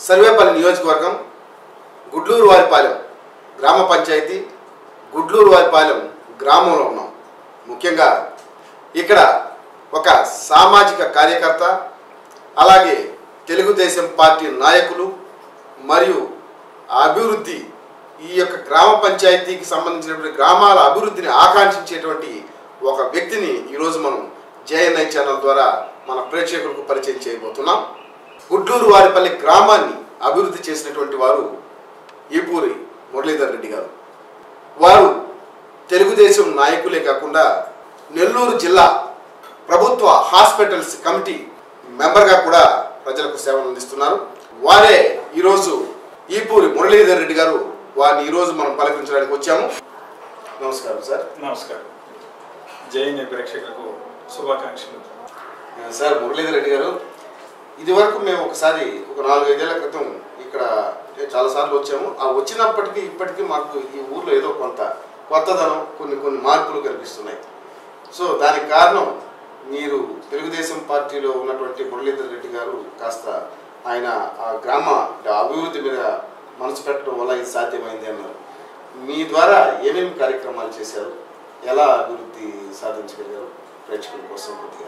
సర్వేపల్లి నియోజకవర్గం గుడ్లూరు వారిపాలెం గ్రామ పంచాయతీ గుడ్లూరు వారిపాలెం గ్రామంలో ఉన్నాం ముఖ్యంగా ఇక్కడ ఒక సామాజిక కార్యకర్త అలాగే తెలుగుదేశం పార్టీ నాయకులు మరియు అభివృద్ధి ఈ యొక్క గ్రామ పంచాయతీకి సంబంధించినటువంటి గ్రామాల అభివృద్ధిని ఆకాంక్షించేటువంటి ఒక వ్యక్తిని ఈరోజు మనం జేఎన్ఐ ఛానల్ ద్వారా మన ప్రేక్షకులకు పరిచయం చేయబోతున్నాం గుడ్లూరు వారిపల్లి గ్రామాన్ని అభివృద్ధి చేసినటువంటి వారు ఈపూరి మురళీధర్ రెడ్డి గారు వారు తెలుగుదేశం నాయకులే కాకుండా నెల్లూరు జిల్లా ప్రభుత్వ హాస్పిటల్స్ కమిటీ మెంబర్గా కూడా ప్రజలకు సేవలు అందిస్తున్నారు వారే ఈరోజు ఈపూరి మురళీధర్ రెడ్డి గారు వారిని ఈరోజు మనం పలకరించడానికి వచ్చాము నమస్కారం సార్ నమస్కారం జైని ప్రేక్షకులకు శుభాకాంక్షలు సార్ మురళీధర్ రెడ్డి గారు ఇదివరకు మేము ఒకసారి ఒక నాలుగైదేళ్ల క్రితం ఇక్కడ చాలాసార్లు వచ్చాము ఆ వచ్చినప్పటికీ ఇప్పటికీ మాకు ఈ ఊర్లో ఏదో కొంత కొత్తదనం కొన్ని కొన్ని మార్పులు కనిపిస్తున్నాయి సో దానికి కారణం మీరు తెలుగుదేశం పార్టీలో ఉన్నటువంటి మురళీధర్ రెడ్డి గారు కాస్త ఆయన ఆ గ్రామ అభివృద్ధి మీద మనసు పెట్టడం వల్ల ఇది సాధ్యమైంది అన్నారు మీ ద్వారా ఏమేమి కార్యక్రమాలు చేశారు ఎలా అభివృద్ధి సాధించగలిగారు ప్రేక్షకుల కోసం కొద్దిగా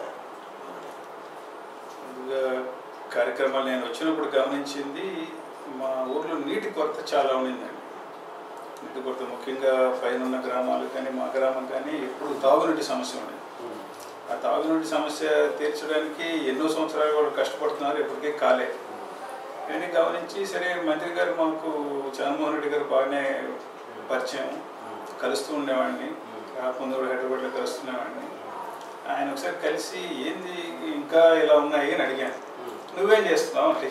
ముందుగా కార్యక్రమాలు నేను వచ్చినప్పుడు గమనించింది మా ఊర్లో నీటి కొరత చాలా ఉండిందండి నీటి కొరత ముఖ్యంగా పైన ఉన్న గ్రామాలు కానీ మా గ్రామం కానీ ఎప్పుడు తాగునీటి సమస్య ఉండేది ఆ తాగునీటి సమస్య తీర్చడానికి ఎన్నో సంవత్సరాలు వాళ్ళు కష్టపడుతున్నారు ఎప్పటికీ కాలే నేను గమనించి సరే మంత్రి గారు మాకు జగన్మోహన్ రెడ్డి గారు బాగానే పరిచయం కలుస్తూ ఉండేవాడిని ముందు కూడా హైదరాబాద్లో కలుస్తుండేవాడిని ఆయన ఒకసారి కలిసి ఏంది ఇంకా ఇలా ఉన్నాయి అని అడిగాను నువ్వేం చేస్తున్నావు అంటే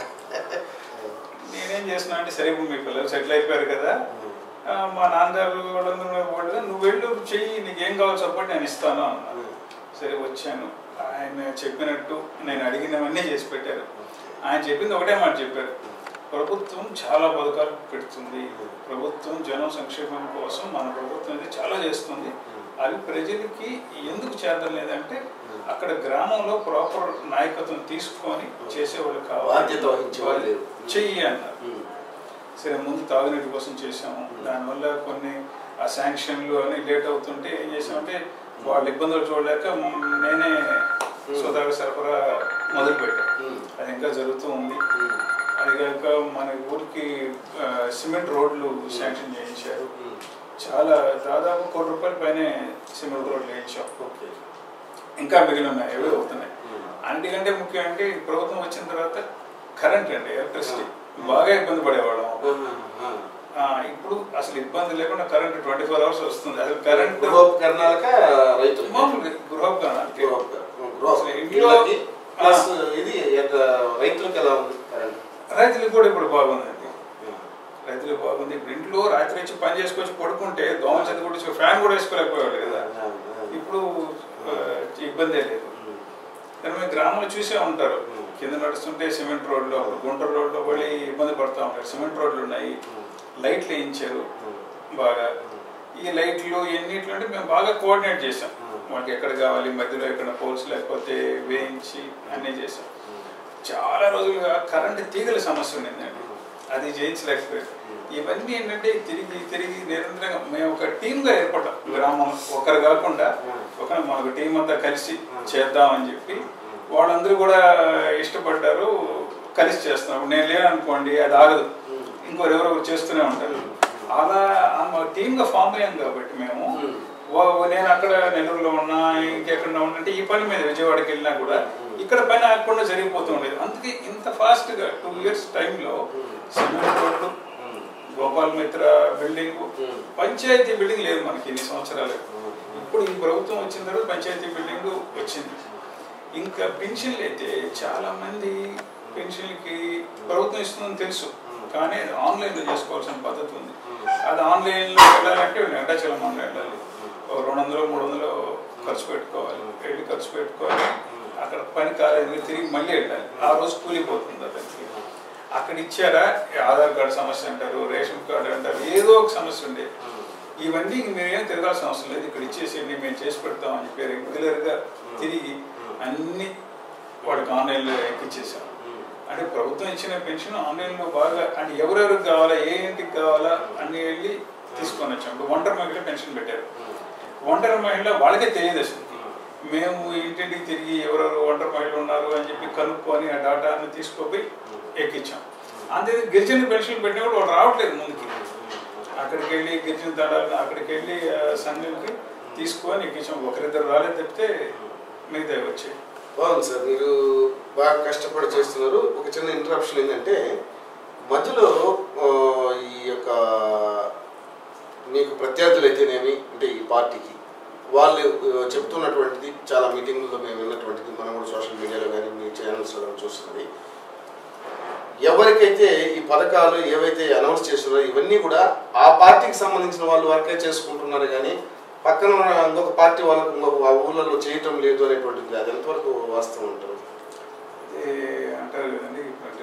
నేనేం చేస్తున్నా అంటే సరే ఇప్పుడు మీ పిల్లలు సెటిల్ అయిపోయారు కదా ఆ, మా నాన్నగారు వాళ్ళందరూ వాళ్ళు నువ్వు వెళ్ళు చెయ్యి నీకేం కావాలో సపోర్ట్ నేను ఇస్తాను అన్నా సరే వచ్చాను ఆయన చెప్పినట్టు నేను అడిగినవన్నీ చేసి పెట్టారు ఆయన చెప్పింది ఒకటే మాట చెప్పారు ప్రభుత్వం చాలా పథకాలు పెడుతుంది ప్రభుత్వం జనం సంక్షేమం కోసం మన ప్రభుత్వం ఇది చాలా చేస్తుంది అవి ప్రజలకి ఎందుకు చేద్దాం లేదంటే అక్కడ గ్రామంలో ప్రాపర్ నాయకత్వం తీసుకొని చేసేవాళ్ళు కావాలి బాధ్యత వహించేవాళ్ళు లేరు. చెయ్యి అన్నారు సరే ముందు తాగునీటి కోసం చేసాము దానివల్ల కొన్ని ఆ శాంక్షన్లు అన్ని లేట్ అవుతుంటే ఏం చేసామంటే వాళ్ళ ఇబ్బందులు చూడలేక మ్, నేనే స్వతహాగా సరఫరా మొదలు పెట్టాను అది ఇంకా జరుగుతూ ఉంది అది కాక మన ఊరికి ఆ, సిమెంట్ రోడ్లు శాంక్షన్ చేయించారు చాలా దాదాపు కోటి రూపాయల పైన సిమెంట్ రోడ్లు వేయించాం ఓకే ఇంకా మిగిలి ఉన్నాయి ఏవో అవుతున్నాయి అన్నిటికంటే ముఖ్యం అంటే ఈ ప్రభుత్వం వచ్చిన తర్వాత కరెంట్ అండి ఎలక్ట్రిసిటీ బాగా ఇబ్బంది పడేవాళ్ళం ఆ, ఇప్పుడు అసలు ఇబ్బంది లేకుండా కరెంట్ ట్వంటీ ఫోర్ అవర్స్ వస్తుంది అసలు కరెంట్ గృహోపకరణాలక రైతులు మామూలు గృహోపకరణాలకి అసలు ఇంట్లో ప్లస్ ఇది ఎంత- రైతులకు ఎలా ఉంది కరెంట్ రైతులకు కూడా ఇప్పుడు బాగుందండి రైతులకు బాగుంది ఇప్పుడు ఇంట్లో రాత్రి వచ్చి పని చేసుకొచ్చి పడుకుంటే దోమ చెత్త కూడా ఫ్యాన్ కూడా వేసుకోలేకపోయాడు కదా ఇప్పుడు ఆ, ఇబ్బందే లేదు కానీ మేము గ్రామంలో చూసే ఉంటారు కింద నడుస్తుంటే సిమెంట్ రోడ్లు అప్పుడు గుంటూరు రోడ్లో పడి ఇబ్బంది పడుతూ ఉంటారు సిమెంట్ రోడ్లు ఉన్నాయి లైట్లు వేయించారు బాగా ఈ లైట్లు ఎన్నిట్లు అంటే మేము బాగా కోఆర్డినేట్ చేసాం మాకు ఎక్కడ కావాలి మధ్యలో ఎక్కడ పోల్స్ లేకపోతే వేయించి అన్నీ చేసాం చాలా రోజులుగా కరెంట్ తీగల సమస్య ఉండిందండి అది చేయించలేకపోయారు ఇవన్నీ ఏంటంటే తిరిగి తిరిగి నిరంతరంగా మేము ఒక టీమ్గా ఏర్పడ్డాం గ్రామం ఒకరు కాకుండా ఒక మనకు టీం అంతా కలిసి చేద్దామని చెప్పి వాళ్ళందరూ కూడా ఇష్టపడ్డారు కలిసి చేస్తున్నాం ఇప్పుడు నేను లేను అనుకోండి అది ఆగదు ఇంకోరు ఎవరో చేస్తూనే ఉంటారు అలా టీమ్గా ఫామ్ అయ్యాం కాబట్టి మేము వా- నేను అక్కడ నెల్లూరులో ఉన్నా ఇంకెక్కడ ఉన్నా అంటే ఈ పని మీద విజయవాడకి వెళ్ళినా కూడా ఇక్కడ పని ఆగకుండా జరిగిపోతూ ఉండేది అందుకే ఇంత ఫాస్ట్గా టూ ఇయర్స్ టైంలో సిమెంట్ రోడ్లు గోపాల్ మిత్ర బిల్డింగ్ పంచాయతీ బిల్డింగ్ లేదు మనకి ఇన్ని సంవత్సరాలు ఇప్పుడు ఈ ప్రభుత్వం వచ్చిన తర్వాత పంచాయతీ బిల్డింగ్ వచ్చింది ఇంకా పెన్షన్లు అయితే చాలా మంది పెన్షన్లకి ప్రభుత్వం ఇస్తుందని తెలుసు కానీ ఆన్లైన్లో చేసుకోవాల్సిన పద్ధతి ఉంది అది ఆన్లైన్లో వెళ్ళాలంటే వెంకటాచలం వెళ్ళాలి ఒక రెండు వందలు మూడు వందలు ఖర్చు పెట్టుకోవాలి వెళ్ళి ఖర్చు పెట్టుకోవాలి అక్కడ పని కాలేదు తిరిగి మళ్ళీ వెళ్ళాలి ఆ రోజు కూలిపోతుంది అతనికి అక్కడ ఇచ్చారా ఆధార్ కార్డు సమస్య అంటారు రేషన్ కార్డు అంటారు ఏదో ఒక సమస్య ఉండేది ఇవన్నీ మేమేం తిరగాల్సిన అవసరం లేదు ఇక్కడ ఇచ్చేసేయండి మేము చేసి పెడతామని చెప్పి రెగ్యులర్గా తిరిగి అన్ని వాడికి ఆన్లైన్లో ఎక్కిచ్చేసాం అంటే ప్రభుత్వం ఇచ్చిన పెన్షన్ ఆన్లైన్లో బాగా అంటే ఎవరెవరికి కావాలా ఏ ఇంటికి కావాలా అన్ని వెళ్ళి తీసుకొని వచ్చాం ఇప్పుడు ఒంటరి మహిళ పెన్షన్ పెట్టారు ఒంటరి మహిళ వాళ్ళకే తెలియదు అసలు మేము ఇంటింటికి తిరిగి ఎవరెవరు ఒంటరి మహిళలు ఉన్నారు అని చెప్పి కనుక్కొని ఆ డాటాని తీసుకుపోయి ఎక్కించాం అంతే గిరిజన పెన్షన్ పెట్టినప్పుడు వాళ్ళు రావట్లేదు ముందుకి అక్కడికి వెళ్ళి గిరిజన తండాలు అక్కడికి వెళ్ళి ఆ, సంఘంకి తీసుకొని ఎక్కించాం ఒకరిద్దరు రాలేదు తప్పితే మిగతా వచ్చాయి బాగుంది సార్ మీరు బాగా కష్టపడి చేస్తున్నారు ఒక చిన్న ఇంటరప్షన్ ఏంటంటే మధ్యలో ఆ, ఈ యొక్క మీకు ప్రత్యర్థులు అయితేనేమి అంటే ఈ పార్టీకి వాళ్ళు ఆ, చెప్తున్నటువంటిది చాలా మీటింగ్లలో మేము విన్నటువంటిది మనం కూడా సోషల్ మీడియాలో కానీ మీ ఛానల్స్లో కానీ చూస్తున్నది ఎవరికైతే ఈ పథకాలు ఏవైతే అనౌన్స్ చేస్తున్నారో ఇవన్నీ కూడా ఆ పార్టీకి సంబంధించిన వాళ్ళు వరకే చేసుకుంటున్నారు కానీ పక్కన ఉన్న ఇంకొక పార్టీ వాళ్ళకు ఇంకొక ఆ ఊళ్ళలో చేయటం లేదు అనేటువంటిది అది ఎంతవరకు వాస్తవం ఉంటారు అదే అంటారు కదండి అంటే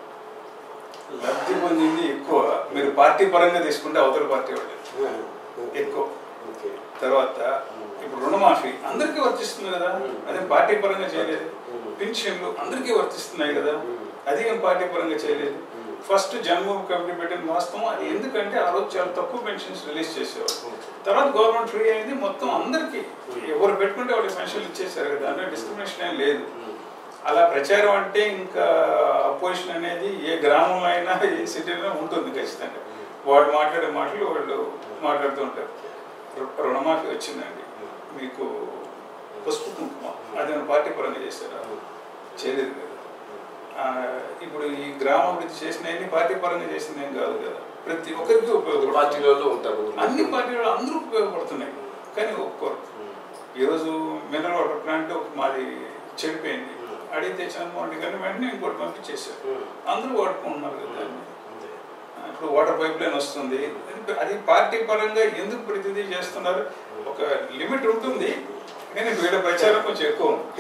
లబ్ధి పొందింది ఎక్కువ మీరు పార్టీ పరంగా తీసుకుంటే అవతల పార్టీ వాళ్ళు ఎక్కువ ఓకే తర్వాత ఇప్పుడు రుణమాఫీ అందరికీ వర్తిస్తుంది కదా అదే పార్టీ పరంగా చేయలేదు Hmm. పెన్షన్లు అందరికీ వర్తిస్తున్నాయి కదా Hmm. అది ఏం పార్టీ పరంగా చేయలేదు Hmm. ఫస్ట్ జన్మభూమి కమిటీ పెట్టిన వాస్తవం అది ఎందుకంటే ఆ రోజు చాలా తక్కువ పెన్షన్స్ రిలీజ్ చేసేవారు తర్వాత గవర్నమెంట్ ఫ్రీ అయింది మొత్తం అందరికీ ఎవరు పెట్టుకుంటే వాళ్ళకి పెన్షన్లు ఇచ్చేసారు కదా అంటే డిస్క్రిమినేషన్ ఏం లేదు అలా ప్రచారం అంటే ఇంకా అపోజిషన్ అనేది ఏ గ్రామంలో అయినా ఏ సిటీలో ఉంటుంది ఖచ్చితంగా వాడు మాట్లాడే మాటలు వాళ్ళు మాట్లాడుతూ ఉంటారు రు- రుణమాఫీ వచ్చిందండి మీకు పసుపు కుంకుమ అది మన పార్టీ పరంగా చేశారా చేయలేదు కదా ఆ, ఇప్పుడు ఈ గ్రామాభివృద్ధి చేసిన పార్టీ పరంగా చేసింది ఏం కాదు కదా ప్రతి ఒక్కరికి ఉపయోగపడుతుంది పార్టీలలో ఉంటారు అన్ని పార్టీలు అందరూ ఉపయోగపడుతున్నాయి కానీ ఒప్పుకోరు ఈరోజు మినరల్ వాటర్ ప్లాంట్ మాది చెడిపోయింది అడిగితే చంద్రమోహన్ రెడ్డి గారిని వెంటనే ఇంకోటి పంపించేశారు అందరూ వాడుకుంటున్నారు కదా దాన్ని. ఇప్పుడు వాటర్ పైప్ లైన్ వస్తుంది అది- అది పార్టీ పరంగా ఎందుకు ప్రతిదీ చేస్తున్నారు ఒక లిమిట్ ఉంటుంది కానీ వీళ్ళ ప్రచారం కొంచెం ఎక్కువ ఉంది.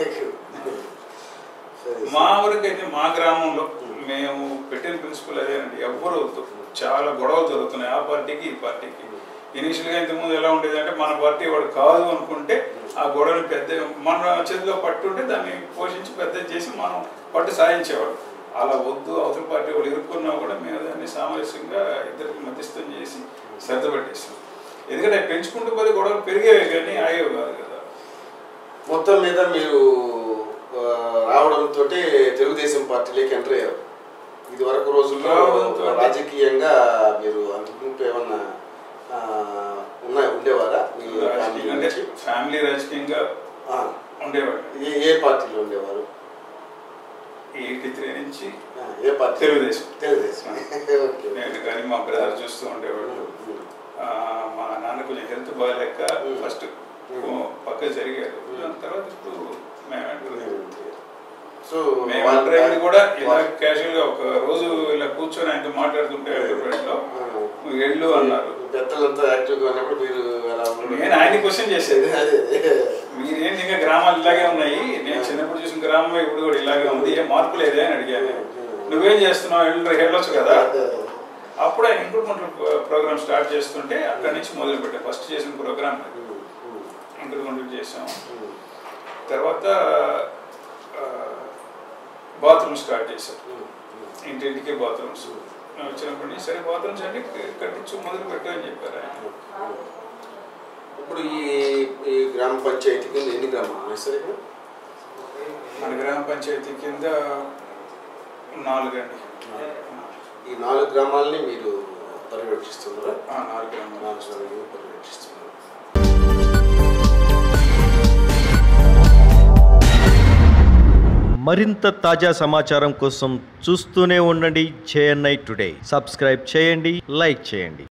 మా వరకైతే మా గ్రామంలో మేము పెట్టిన ప్రిన్సిపల్ అదేనండి ఎవ్వరు వద్దు చాలా గొడవలు జరుగుతున్నాయి ఆ పార్టీకి ఈ పార్టీకి ఇనిషియల్ గా ఇంతకుముందు ఎలా ఉండేది అంటే మన పార్టీ వాడు కాదు అనుకుంటే ఆ గొడవని పెద్ద మన చేతిలో పట్టుంటే దాన్ని పోషించి పెద్ద చేసి మనం పట్టు సాధించేవాడు అలా వద్దు అవతల పార్టీ వాడు ఇరుక్కున్నా కూడా మేము దాన్ని సామరస్యంగా ఇద్దరికి మధ్యస్థం చేసి శ్రద్ధ ఎందుకంటే అవి పెంచుకుంటూ పోతే గొడవలు పెరిగేవి కానీ ఆగేవి కాదు కదా మొత్తం మీద మీరు ఆ, రావడంతో తెలుగుదేశం పార్టీలోకి ఎంటర్ అయ్యారు ఇది వరకు రోజుల్లో రావడంతో- రాజకీయంగా మీరు అంతకుముందు ఏమన్నా ఆ, ఉన్న ఉండేవారా మీ రాజకీయం ఫ్యామిలీ అంటే నుంచి? ఫ్యామిలీ రాజకీయంగా ఆ, ఉండేవాడు ఏ ఏ పార్టీలో ఉండేవారు ఎయిటీ త్రీ నుంచి ఆ, ఏ పార్టీ తెలుగుదేశం. తెలుగుదేశం ఓకే నేను కానీ మా బ్రదర్ చూస్తూ ఉండేవాడు ఆ, మా నాన్న కొంచెం హెల్త్ బాగాలేక Mm. First Mm. పక్క జరిగారు దాని తర్వాత ఇప్పుడు మేము అంటున్నాం సో మేము వాళ్ళ- అంటారు ఇది కూడా ఇలా వాళ్ళ- క్యాజువల్ గా ఒక రోజు ఇలా కూర్చొని ఆయనతో మాట్లాడుతుంటే లో ఆ, నువ్వు వెళ్ళు అన్నారు పెద్దలంతా యాక్టివ్గా ఉన్నప్పుడు మీరు ఎలా ఉన్నారు? నేను ఆయన క్వశ్చన్ చేసేది అదే మీరేంటి ఇంకా గ్రామాలు ఇలాగే ఉన్నాయి నేను చిన్నప్పుడు చూసిన గ్రామం ఇప్పుడు కూడా ఇలాగే ఉంది ఏం మార్పు లేదే అని అడిగాను నువ్వేం చేస్తున్నావు వెళ్ళు వెళ్ళొచ్చు కదా అప్పుడు ఆయన ఇంక్రిమెంటల్ ప్రోగ్రామ్ స్టార్ట్ చేస్తుంటే అక్కడి నుంచి మొదలు పెట్టాం ఫస్ట్ చేసిన ప్రోగ్రామ్ ఇంక్రిమెంటల్ చేసాం తర్వాత బాత్రూమ్ స్టార్ట్ చేశాం ఇంటింటికి బాత్రూమ్స్ వచ్చినప్పటి నుంచి సరే బాత్రూమ్స్ అంటే కట్టించు మొదలు పెట్టు అని చెప్పారు ఆయన ఇప్పుడు ఈ ఈ గ్రామ పంచాయతీ కింద ఎన్ని గ్రామాలు ఉన్నాయి సార్ ఇక్కడ మన గ్రామ పంచాయతీ కింద నాలుగండి ఈ నాలుగు గ్రామాలని మీరు పర్యవేక్షిస్తున్నారా ఆ, నాలుగు గ్రామాలు నాలుగు గ్రామాలని పర్యవేక్షిస్తున్నారు మరింత తాజా సమాచారం కోసం చూస్తూనే ఉండండి జేఎన్ఐ టుడే సబ్స్క్రైబ్ చేయండి లైక్ చేయండి